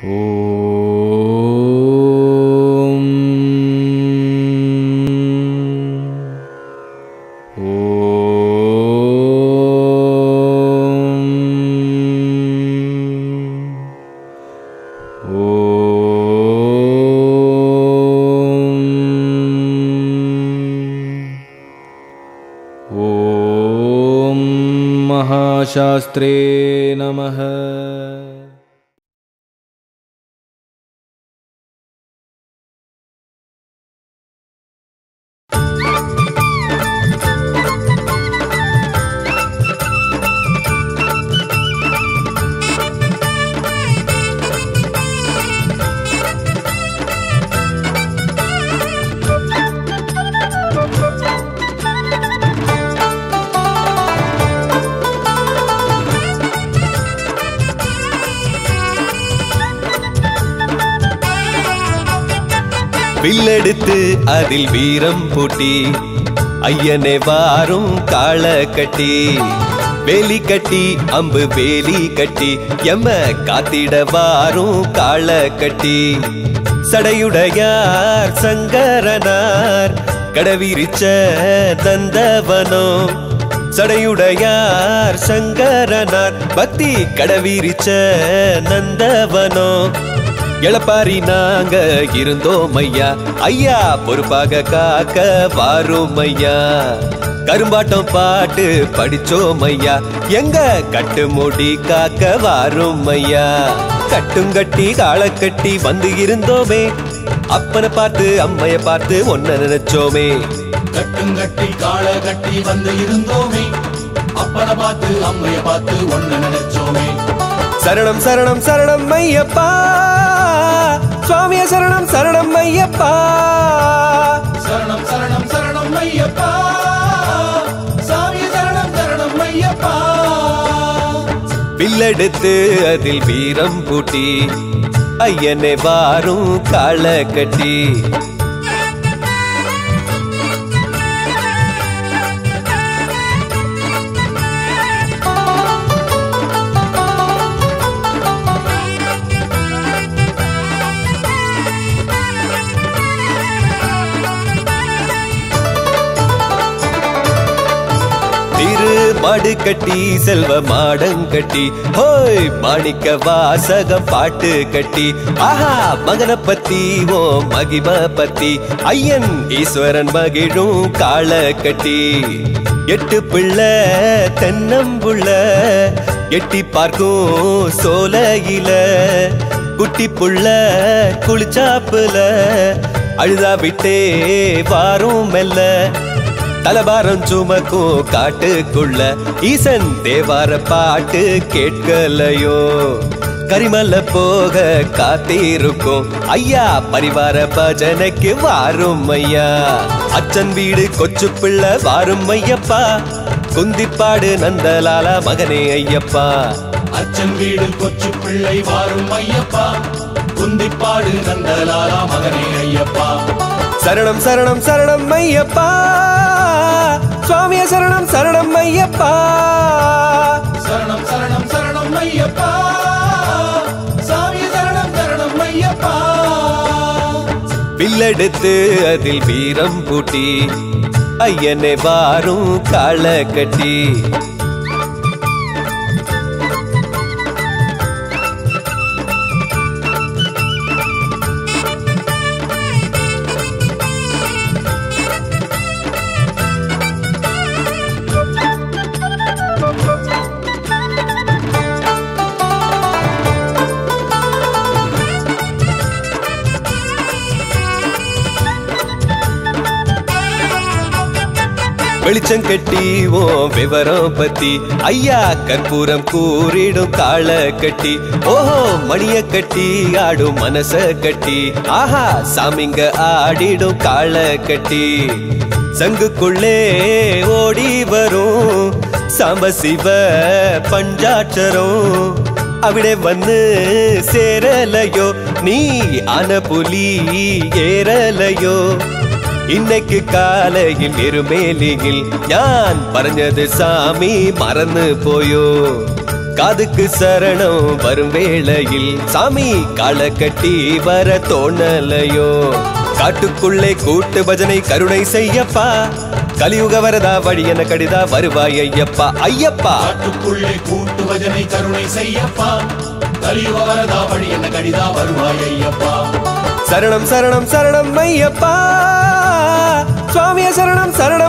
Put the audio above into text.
ஓம் ஓம் ஓம் महाशास्त्रे नमः வில்லெடுத்து அதில் வீரம் பூட்டி ஐயனே வாரும் காள கட்டி வேலி கட்டி அம்பு வேலி கட்டி எம்ம காத்திட வாரும் காள கட்டி சடையுடையார் சங்கரனார் கடவிரிச்ச தந்தவனோ சடையுடையார் சங்கரனார் பக்தி கடவிரிச்ச நந்தவனோ எளப்பாரி நாங்க இருந்தோம் ஐயா ஐயா பொறுப்பாக காக்க வாரும் ஐயா கரும்பாட்டம் பாட்டு படிச்சோம் ஐயா எங்க கட்டு முடி காக்க வாரும் ஐயா கட்டுங்கட்டி காலக்கட்டி வந்து இருந்தோமே அப்பனை பார்த்து அம்மைய பார்த்து ஒன்ன நினைச்சோமே கட்டுங்கட்டி காள கட்டி வந்து இருந்தோமே அப்பனை பார்த்து அம்மைய பார்த்து ஒண்ணு நினைச்சோமே சரணம் சரணம் சரணம் ஐயப்பா சுவாமிய சரணம் சரணம் ஐயப்பா சரணம் சரணம் சரணம் ஐயப்பா சாமி சரணம் சரணம் ஐயப்பா வில்லெடுத்து அதில் வீரம் பூட்டி ஐயனை வாரும் காள கட்டி திரு மாடு கட்டி செல்வ மாடங்கட்டி ஹோய் மாணிக்க வாசகம் பாட்டு கட்டி ஆஹா மகன பத்தி ஓ மகிம பத்தி ஐயன் ஈஸ்வரன் மகிழும் காள கட்டி எட்டு பிள்ளை தென்னம்புள்ள எட்டி பார்க்கும் சோலையில குட்டி புள்ள குளிச்சாப்புல அழுதா விட்டே வாரும் மெல்ல தலபாரம் சுமக்கும் காட்டுக்குள்ள ஈசன் தேவார பாட்டு கேட்கலையோ கரிமல்ல போக காத்திருக்கும் ஐயா பரிவார பஜனைக்கு வாரும் ஐயா அச்சன் வீடு கொச்சு பிள்ளை வாரும் ஐயப்பா குந்திப்பாடு நந்தலாலா மகனே ஐயப்பா அச்சன் வீடு கொச்சு பிள்ளை வாரும் ஐயப்பா குந்திப்பாடு நந்தலாலா மகனே ஐயப்பா சரணம் சரணம் சரணம் ஐயப்பா சுவாமிய சரணம் சரணம் ஐயப்பா சரணம் சரணம் சரணம் ஐயப்பா சாமி சரணம் சரணம் ஐயப்பா வில்லெடுத்து அதில் வீரம் பூட்டி ஐயனை வாரும் காள கட்டி வெளிச்சம் கட்டி ஓ விவரம் பத்தி ஐயா கற்பூரம் கூறிடும் காள கட்டி ஓஹோ மணிய கட்டி ஆடும் மனச கட்டி ஆஹா சாமிங்க ஆடிடும் காள கட்டி சங்குக்குள்ளே ஓடி வரும் சாம்ப சிவ பஞ்சாட்சரம் അവിടെ വന്ന് சேரலையோ நீ ஆன புலி ஏறலையோ இன்னைக்கு காலையில் எருமேலியில் ஞான் പറഞ്ഞത് சாமி மறந்து போயோ காதுக்கு சரணம் வரும் வேளையில் சாமி காலை கட்டி வர தோணலையோ காட்டுக்குள்ளே கூட்டு பஜனை கருணை செய்யப்பா கலியுக வரதா வழி என கடிதா வருவாய் ஐயப்பா ஐயப்பா காட்டுக்குள்ளே கூட்டு பஜனை கருணை செய்யப்பா கலியுக வரதா வழி என்ன கடிதா வருவாய் ஐயப்பா சரணம் சரணம் சரணம் ஐயப்பா சுவாமிய சரணம் சரணம்